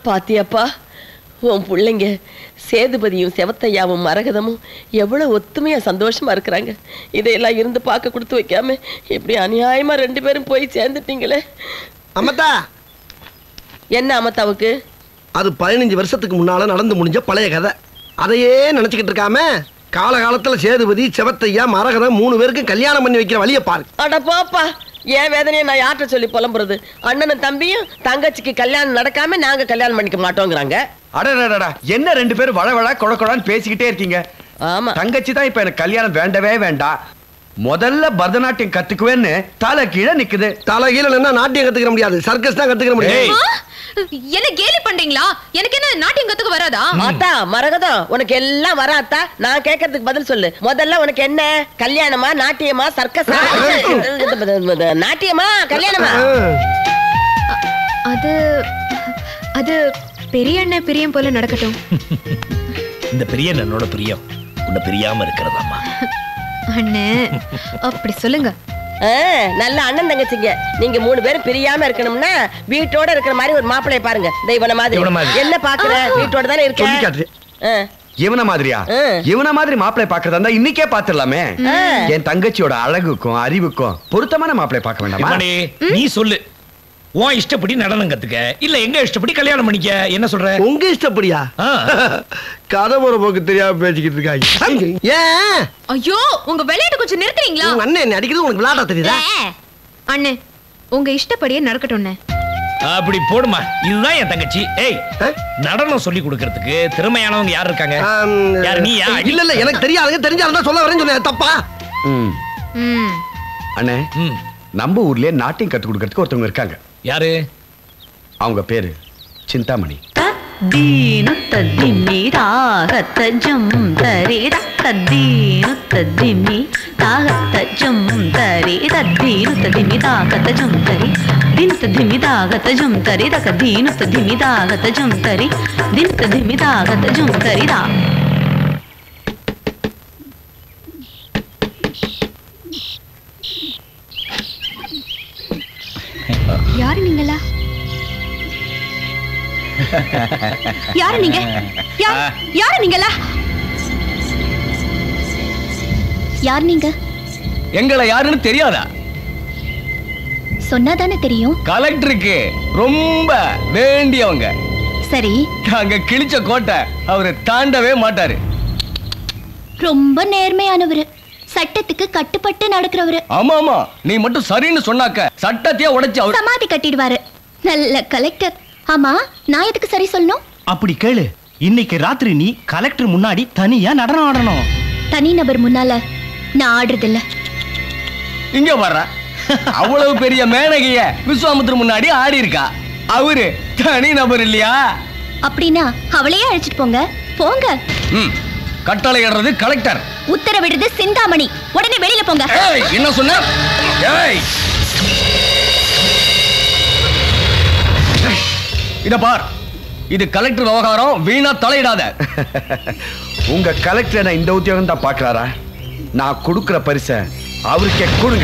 பாத்தியாப்பா உன் பிள்ளைங்க சேதுபதியும் செவத்தையாவும் மரகதமும் எவ்வளவு ஒத்துமையா சந்தோஷமா இருக்கிறாங்க இதையெல்லாம் இருந்து பார்க்க கொடுத்து வைக்காம இப்படி அநியாயமா ரெண்டு பேரும் போய் சேர்ந்துட்டீங்களே அம்மத்தா என்ன அமத்தாவுக்கு அது பதினஞ்சு வருஷத்துக்கு முன்னால நடந்து முடிஞ்ச பழைய கதை அதையே நினைச்சுக்கிட்டு இருக்காம காலகாலத்துல சேதுபதி செவத்தையா மரகதம் மூணு பேருக்கும் கல்யாணம் பண்ணி வைக்கிற வழியை பாரு அட போப்பா என் வேதனையை நான் யார்கிட்ட சொல்லி புலம்புறது அண்ணனும் தம்பியும் தங்கச்சிக்கு கல்யாணம் நடக்காம நாங்க கல்யாணம் பண்ணிக்க மாட்டோங்கிறாங்க அடடடடா என்ன ரெண்டு பேரும் வள வள கொட கொடான்னு பேசிக்கிட்டே இருக்கீங்க ஆமா தங்கச்சி தான் இப்ப எனக்கு கல்யாணம் வேண்டவே வேண்டாம் முதல்ல பரதநாட்டியம் கத்துக்குவேன்னு தலை கீழே நிக்குது தலை கீழ நின்னா நாட்டியம் கத்துக்கிற முடியாது சர்க்கஸ் தான் கத்துக்கிற முடியும் ஆ? என்ன கேலி பண்றீங்களா எனக்கு என்ன நாட்டியம் கத்துக்க வராதா ஆத்தா மரகதம் உனக்கு எல்லாம் வராத்தா நான் கேட்கறதுக்கு பதில் சொல்லு முதல்ல உனக்கு என்ன கல்யாணமா நாட்டியமா சர்க்கஸா நாட்டியமா கல்யாணமா அது அது பெரிய அண்ணன் பிரியம் போல நடக்கட்டும் இந்த பிரியன் என்னோட பிரியம் உன்னை பிரியாம இருக்கிறதாம்மா அண்ணே அப்படி சொல்லுங்க ஆ, நல்ல அண்ணன் தங்கச்சிங்க நீங்க மூணு பேரும் பிரியாம இருக்கணும்னா வீட்டோட இருக்கிற மாதிரி ஒரு மாப்பிளைய பாருங்க இந்த இவன மாதிரி இவனை மாதிரி. என்ன பாக்குற வீட்டோட தானே சொல்லி இருக்க காட்டு ஆ. இவன மாதிரியா ஆ. இவன மாதிரி மாப்பிளை பாக்குறதா இருந்தா இன்னைக்கே பாத்துடலாமே என் தங்கச்சியோட அழகுக்கும் அறிவுக்கும் பொருத்தமான மாப்பிளை பார்க்க வேண்டாமா இம்மாடி, நீ சொல்லு உன் இஷ்டப்படி நடனம் கத்துக்க இல்ல எங்க இஷ்டப்படி கல்யாணம் பண்ணிக்க என்ன சொல்ற உங்க இஷ்டப்படியா ஆ. கதை போற போக்கு தெரியாம பேசிக்கிட்டு இருக்காங்க ஏன் ஐயோ உங்க விளையாட்டு கொஞ்சம் நிறுத்துறீங்களா உங்க அண்ணன் என்ன அடிக்கிறது உனக்கு விளையாட தெரியுதா ஏ, அண்ணே உங்க இஷ்டப்படியே நடக்கட்டும்ண்ணே அப்படி போடுமா இதுதான் என் தங்கச்சி ஏய் ஆ? நடனம் சொல்லி கொடுக்கறதுக்கு திறமையானவங்க யார் இருக்காங்க ஆம், யார் நீயா இல்ல இல்ல எனக்கு தெரியாதுங்க தெரிஞ்சாலும் சொல்ல வரேன்னு சொன்னேன் தப்பா ம். ம் அண்ணே ம். நம்ம ஊர்லயே நாட்டியம் கத்து கொடுக்கறதுக்கு ஒருத்தவங்க இருக்காங்க யாரு அவங்க பேரு சிந்தாமணி தீனு தத்திமி தாகத்த ஜம் தரி தத்தீனு தத்திமி தாகத்த ஜம் தரி தத்தீனு தத்திமி தாகத்த ஜம் தரி ದಿನ್ ತಧಿಮಿ ದಾಗತ ಜುಮ್ ತರಿ ದಕ ದೀನು ತಧಿಮಿ ದಾಗತ ಜುಮ್ ತರಿ ದಿನ್ ತಧಿಮಿ ದಾಗತ ಜುಮ್ ತರಿ ದಾ யாரு நீங்களா யாரு நீங்க யா- யாரு நீங்களா யார் நீங்க எங்களை யாருன்னு தெரியாதா சொன்னாதானே தெரியும் கலெக்டருக்கு ரொம்ப வேண்டியவங்க சரி நாங்க கிழிச்ச கோட்டை அவரு தாண்டவே மாட்டாரு ரொம்ப நேர்மையானவரு சட்டத்துக்கு கட்டுப்பட்டு நடக்கிறவரு ஆமா ஆமா நீ மட்டும் சரின்னு சொன்னாக்க சட்டத்தையே உடைச்சு அவர் சமாதி கட்டிடுவாரு நல்ல கலெக்டர் ஆமா நான் எதுக்கு சரி சொல்லணும் அப்படி கேளு இன்னைக்கு ராத்திரி நீ கலெக்டர் முன்னாடி தனியா நடனம் ஆடணும் தனிநபர் முன்னால நான் ஆடுறதில்ல இங்க வர்ற அவ்வளவு பெரிய மேனகைய விஸ்வாமுத்திர முன்னாடி ஆடி இருக்கா அவரு தனி நபர் இல்லையா அப்படின்னா அவளையே அழைச்சிட்டு போங்க போங்க ம் கட்டளை இடுறது கலெக்டர் உத்தரவிடுறது சிந்தாமணி உடனே வெளியில போங்க ஏய் என்ன சொன்ன ஏய் இத பார் இது கலெக்டர் விவகாரம் வீணா தலையிடாத உங்க கலெக்டர் என்ன இந்த உத்தியோகம் தான் பாக்குறாரா நான் கொடுக்கிற பரிசை அவருக்கே கொடுங்க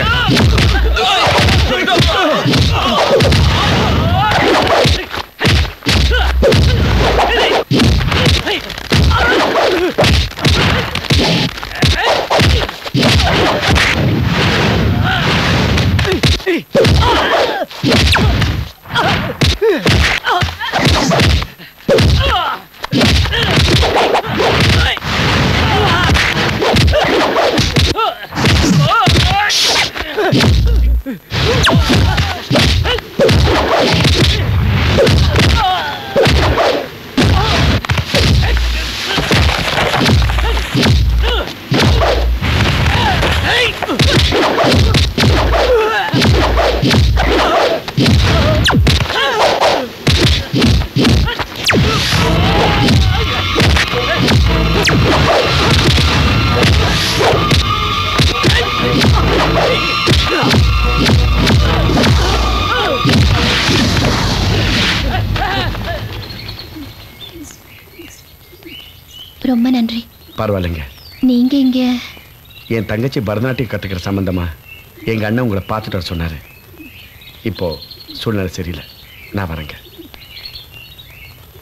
ரொம்ப நன்றி பரவாயில்லைங்க நீங்க இங்க என் தங்கச்சி பரதநாட்டியம் கத்துக்கிற சம்பந்தமா எங்க அண்ணன் உங்களை பார்த்துட்டு வர சொன்னாரு இப்போ சூழ்நிலை சரியில்லை நான் வரேங்க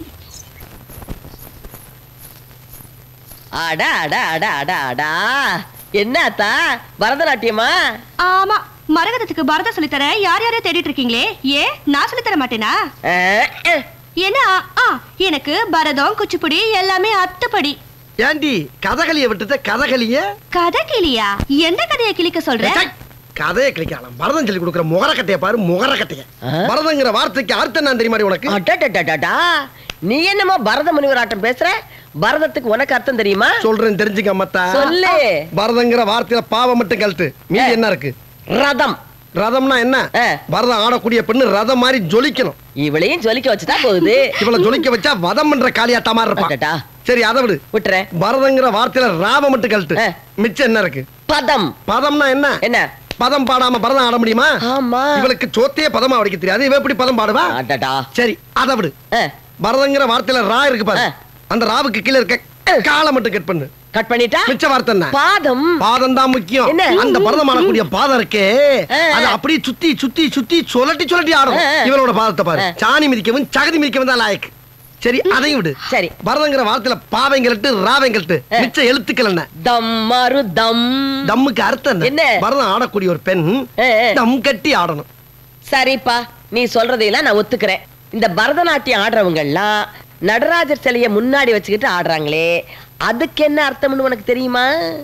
அடா அடா அடா அடா அடா என்னத்தா பரதநாட்டியமா ஆமா மரகதத்துக்கு பரதம் சொல்லி தர யார் யாரையோ தேடிட்டு இருக்கீங்களே ஏன் நான் சொல்லி தர மாட்டேனா அஹ், அஹ். என்ன ஆ எனக்கு பரதம் குச்சிப்புடி எல்லாமே அத்துப்படி ஏண்டி கதகளிய விட்டுட்ட கதகளிய கதை கிளியா எந்த கதையை கிளிக்க சொல்ற டேய், கதையை கிளிக்கலாம் பரதம் சொல்லி கொடுக்குற முகரக்கட்டைய பாரு முகரக்கட்டைய பரதங்கிற வார்த்தைக்கு அர்த்தம் என்ன தெரியுமா உனக்கு அடடடடடா. நீ என்னமோ பரத முனிவராட்டம் பேசுற பரதத்துக்கு உனக்கு அர்த்தம் தெரியுமா சொல்றேன் தெரிஞ்சுக்க மத்தா சொல்லு பரதங்கிற வார்த்தையில பாவம் மட்டும் கழட்டு மீதி என்ன இருக்கு ரதம் ரதம்னா என்ன பரதம் ஆடக்கூடிய பெண்ணு ரதம் மாதிரி ஜொலிக்கணும் இவளையும் ஜொலிக்க வச்சுதான் போகுது இவள ஜொலிக்க வச்சா வதம் பண்ற காளியாட்டா மாதிரி இருப்பா சரி அதை விடு விட்டுறேன் பரதங்கிற வார்த்தையில ராவ மட்டும் கழட்டு மிச்சம் என்ன இருக்கு பதம் பதம்னா என்ன என்ன பதம் பாடாம பரதம் ஆட முடியுமா ஆமா இவளுக்கு சோத்தையே பதமா வடிக்க தெரியாது இவ எப்படி பதம் பாடுவா சரி அதை விடு பரதங்கிற வார்த்தையில ரா இருக்கு பாரு அந்த ராவுக்கு கீழே இருக்க காலை மட்டும் கட் பண்ணு கட் பண்ணிட்டா மிச்ச வார்த்தை என்ன பாதம் பாதம் தான் முக்கியம் என்ன? அந்த பரதம் ஆடக்கூடிய பாதம் இருக்கே ஆ. அது அப்படியே சுத்தி சுத்தி சுத்தி சுழட்டி சுழட்டி ஆடும் ஆ. இவளோட பாதத்தை பாரு ஆ. சாணி மிதிக்கவும் சகதி மிதிக்கவும் தான் லாயக்கு சரி அதையும் விடு சரி பரதங்கிற வார்த்தையில பாவைங்கலட்டு ராவைங்கலட்டு மிச்ச எழுத்துக்கள் என்ன தம் மறு தம் தம்முக்கு அர்த்தம் என்ன பரதம் ஆடக்கூடிய ஒரு பெண் தம் கட்டி ஆடணும் சரிப்பா நீ சொல்றதையெல்லாம் நான் ஒத்துக்கிறேன் இந்த பரதநாட்டியம் ஆடுறவங்க எல்லாம் நடராஜர் சிலைய முன்னாடி வச்சுக்கிட்டு ஆடுறாங்களே அதுக்கு என்ன அர்த்தம்னு உனக்கு தெரியுமா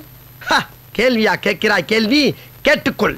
ஹ, கேள்வியா கேட்கிறாய் கேள்வி கேட்டுக்கொள்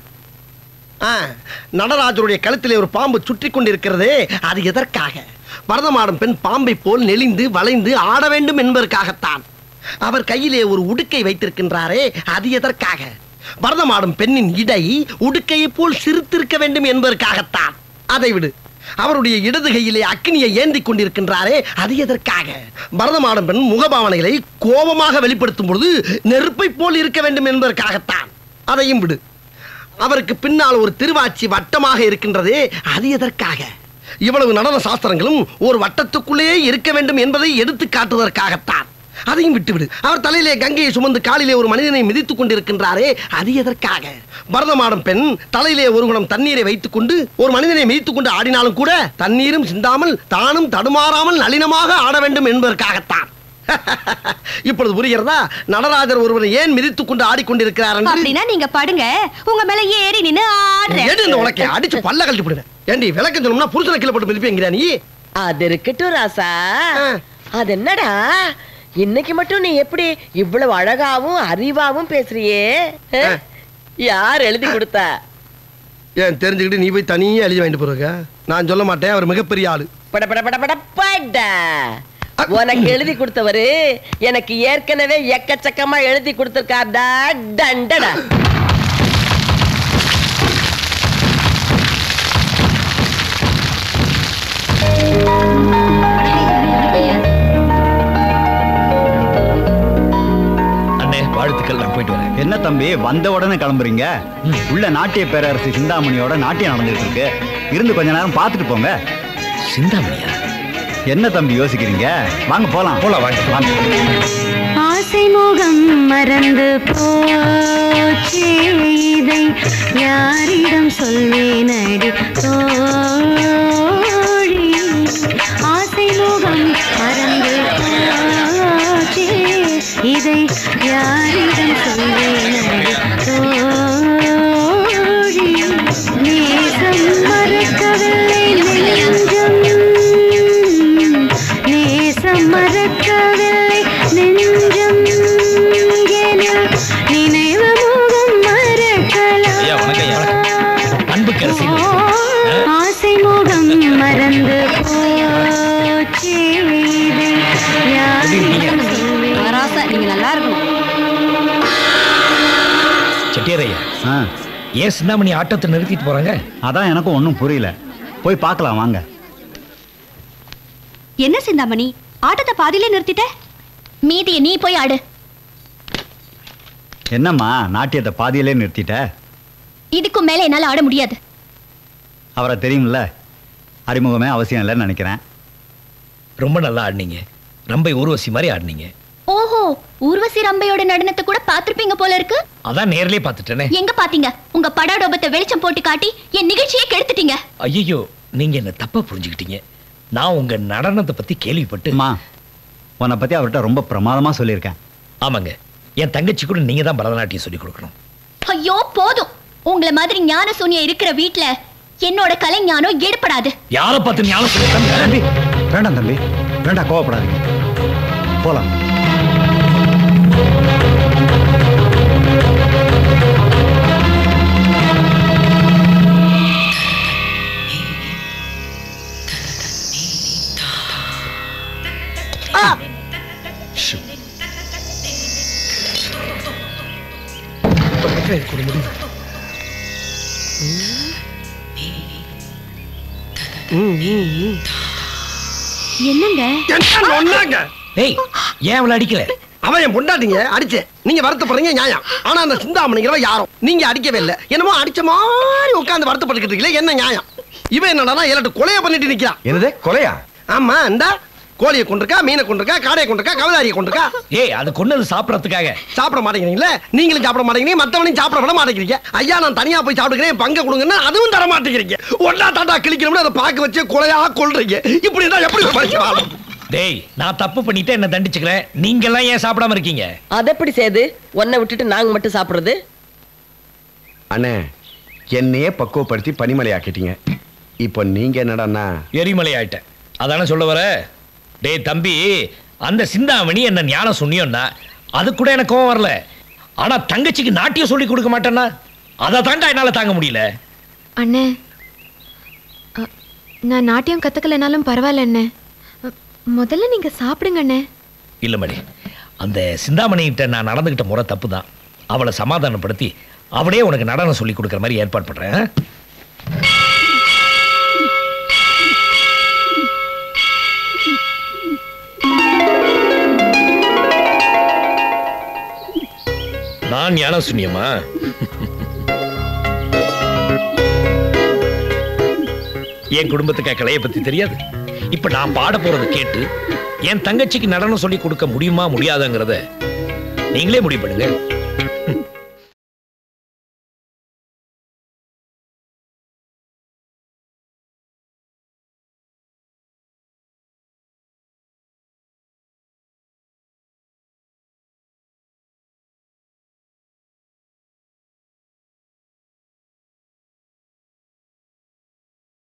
ஆ, நடராஜருடைய கழுத்திலே ஒரு பாம்பு சுற்றி கொண்டிருக்கிறதே அது எதற்காக பரதமாடும் பெண் பாம்பை போல் நெளிந்து வளைந்து ஆட வேண்டும் என்பதற்காகத்தான் அவர் கையிலே ஒரு உடுக்கை வைத்திருக்கின்றாரே அது எதற்காக பரதமாடும் பெண்ணின் இடை உடுக்கையை போல் சிரித்திருக்க வேண்டும் என்பதற்காகத்தான் அதை விடு அவருடைய இடது கையிலே அக்னியை ஏந்தி கொண்டிருக்கின்றாரே அது எதற்காக பரதமாடும் பெண் முகபாவனைகளை கோபமாக வெளிப்படுத்தும் பொழுது நெருப்பை போல் இருக்க வேண்டும் என்பதற்காகத்தான் அதையும் விடு அவருக்கு பின்னால் ஒரு திருவாச்சி வட்டமாக இருக்கின்றதே அது எதற்காக இவ்வளவு நடன சாஸ்திரங்களும் ஒரு வட்டத்துக்குள்ளேயே இருக்க வேண்டும் என்பதை எடுத்து காட்டுவதற்காகத்தான் அதையும் விட்டுவிடு அவர் தலையிலே கங்கையை சுமந்து காலிலே ஒரு மனிதனை மிதித்துக் கொண்டிருக்கின்றாரே அது எதற்காக பரதமாடும் பெண் தலையிலே ஒரு குணம் தண்ணீரை வைத்துக் கொண்டு ஒரு மனிதனை மிதித்துக் கொண்டு ஆடினாலும் கூட தண்ணீரும் சிந்தாமல் தானும் தடுமாறாமல் நளினமாக ஆட வேண்டும் என்பதற்காகத்தான் இப்பொழுது புரிகிறதா நடராஜர் ஒருவரை ஏன் மிதித்துக் கொண்டு ஆடிக்கொண்டிருக்கிறார் என்று அப்படின்னா நீங்க படுங்க உங்க மேல ஏறி நின்னு ஆடுறேன் எடு இந்த உனக்கு அடிச்சு பல்ல கழட்டி போடுவேன் ஏண்டி விளக்கம் சொல்லணும்னா புருஷனை கீழே போட்டு மிதிப்பேங்கிற நீ அது இருக்கட்டும் ராசா அது என்னடா இன்னைக்கு மட்டும் நீ எப்படி இவ்வளவு அழகாவும் அறிவாவும் பேசுறியே அஹ்? யார் எழுதி கொடுத்தா ஏன் தெரிஞ்சுக்கிட்டு நீ போய் தனியே எழுதி வாங்கிட்டு போறக்க நான் சொல்ல மாட்டேன் அவர் மிகப்பெரிய ஆளு பட பட பட பட பட உனக்கு எழுதி கொடுத்தவரு எனக்கு ஏற்கனவே எக்கச்சக்கமா எழுதி கொடுத்திருக்காருடா டண்டடா அண்ணே வாழ்த்துக்கள் நான் போயிட்டு வரேன் என்ன தம்பி வந்த உடனே கிளம்புறீங்க உள்ள நாட்டிய பேரரசு சிந்தாமணியோட நாட்டியம் நடந்துட்டு இருக்கு இருந்து கொஞ்ச நேரம் பார்த்துட்டு போங்க சிந்தாமணியா என்ன தம்பி யோசிக்கிறீங்க வாங்க போலாம் போலாம் வாங்க வாங்க ஆசை முகம் மறந்து போச்சே இதை யாரிடம் சொல்வேனடி தோழி ஆசை முகம் மறந்து போச்சே இதை யாரிடம் சொல்வேனடி தோழி நேசம் மறக்கவில்லை நெஞ்சம் நேசம் மறக்கவில்லை நெஞ்சம் என நினைவு முகம் மறக்கலாம் ஐயா வணக்கம் ஐயா வணக்கம் அன்புக்கு அரசி ஆசை முகம் மறந்து போச்சே இதை யாரிடம் சொல்வேன் ராசா நீங்க நல்லா இருக்கணும் செட்டியாரையா ஆ ஏன் சிந்தாமணி ஆட்டத்தை நிறுத்திட்டு போறாங்க அதான் எனக்கும் ஒன்றும் புரியல போய் பார்க்கலாம் வாங்க என்ன சிந்தாமணி ஆட்டத்தை பாதியிலே நிறுத்திட்ட மீதியை நீ போய் ஆடு என்னம்மா நாட்டியத்தை பாதியிலே நிறுத்திட்ட இதுக்கும் மேல என்னால ஆட முடியாது அவரை தெரியும்ல அறிமுகமே அவசியம் இல்லைன்னு நினைக்கிறேன் ரொம்ப நல்லா ஆடினீங்க ரம்பை ஊர்வசி மாதிரி ஆடினீங்க ஓஹோ ஊர்வசி ரம்பையோட நடனத்தை கூட பாத்திருப்பீங்க போல இருக்கு அதான் நேர்லயே பார்த்துட்டேனே எங்க பாத்தீங்க உங்க படாடோபத்தை வெளிச்சம் போட்டு காட்டி என் நிகழ்ச்சியை கெடுத்துட்டீங்க ஐயோ நீங்க என்ன தப்பா புரிஞ்சுக்கிட்டீங்க நான் உங்க நடனத்தை பத்தி கேள்விப்பட்டு அம்மா உன்னை பத்தி அவர்கிட்ட ரொம்ப பிரமாதமா சொல்லியிருக்கேன் ஆமாங்க என் தங்கச்சி கூட நீங்க தான் பரதநாட்டியம் சொல்லி கொடுக்கணும் ஐயோ போதும் உங்களை மாதிரி ஞான சூனியம் இருக்கிற வீட்ல என்னோட கலை ஞானம் எடுப்படாது யாரை பார்த்து ஞானம் சொல்லி தம்பி வேண்டாம் தம்பி வேண்டாம் கோவப்படாதீங்க போலாம் என்னங்க என்ன ஒண்ணாங்க ஏய் ஏன் அவளை அடிக்கல அவன் என் பொண்டாட்டிங்க அடிச்சேன் நீங்க வருத்தப்படுறீங்க நியாயம் ஆனா அந்த சிந்தாமணிங்கிறவ யாரும் நீங்க அடிக்கவே இல்ல என்னமோ அடிச்ச மாதிரி உட்கார்ந்து வருத்தப்பட்டுக்கிட்டு இருக்கீங்களே என்ன நியாயம் இவன் என்னடா ஏழட்டு கொலைய பண்ணிட்டு நிக்கிறான் என்னது கொலையா ஆமா இந்த கோழியை கொண்டிருக்கா மீனை கொண்டிருக்கா காடையை கொண்டிருக்கா கவதாரியை கொண்டிருக்கா ஏய் அது கொன்னது சாப்பிடறதுக்காக சாப்பிட மாட்டேங்கிறீங்களே நீங்களும் சாப்பிட மாட்டேங்கிறீங்க மத்தவனையும் சாப்பிட விட மாட்டேங்கிறீங்க ஐயா நான் தனியா போய் சாப்பிடுக்கிறேன் பங்க கொடுங்கன்னா அதுவும் தர மாட்டேங்கிறீங்க ஒன்னா தாண்டா கிளிக்கணும்னு அதை பார்க்க வச்சு கொலையா கொள்றீங்க இப்படி இருந்தா எப்படி ஒரு மனுஷன் வாழும் டேய் நான் தப்பு பண்ணிட்டு என்ன தண்டிச்சுக்கிறேன் நீங்க எல்லாம் ஏன் சாப்பிடாம இருக்கீங்க அதை எப்படி சேது உன்னை விட்டுட்டு நாங்க மட்டும் சாப்பிடுறது அண்ணே என்னையே பக்குவப்படுத்தி பனிமலை ஆக்கிட்டீங்க இப்போ நீங்க என்னடான்னா எரிமலை ஆயிட்டேன் அதானே சொல்ல வர டேய் தம்பி அந்த சிந்தாமணி என்ன ஞானம் சொன்னியோன்னா அது கூட எனக்கு கோவம் வரல ஆனா தங்கச்சிக்கு நாட்டியம் சொல்லி கொடுக்க மாட்டேன்னா அதை தாண்டா என்னால தாங்க முடியல அண்ணே அ, நான் நாட்டியம் கத்துக்கலைனாலும் பரவாயில்ல அண்ணே அ, முதல்ல நீங்க சாப்பிடுங்க அண்ணே இல்ல மணி அந்த சிந்தாமணிகிட்ட நான் நடந்துகிட்ட முறை தப்பு தான் அவளை சமாதானப்படுத்தி அவளே உனக்கு நடனம் சொல்லி கொடுக்குற மாதிரி ஏற்பாடு பண்றேன் ஆ? நான் ஞானம் சுனியமா என் குடும்பத்துக்கு கலையை பத்தி தெரியாது இப்ப நான் பாட போறதை கேட்டு என் தங்கச்சிக்கு நடனம் சொல்லி கொடுக்க முடியுமா முடியாதுங்கிறத நீங்களே முடிவு பண்ணுங்க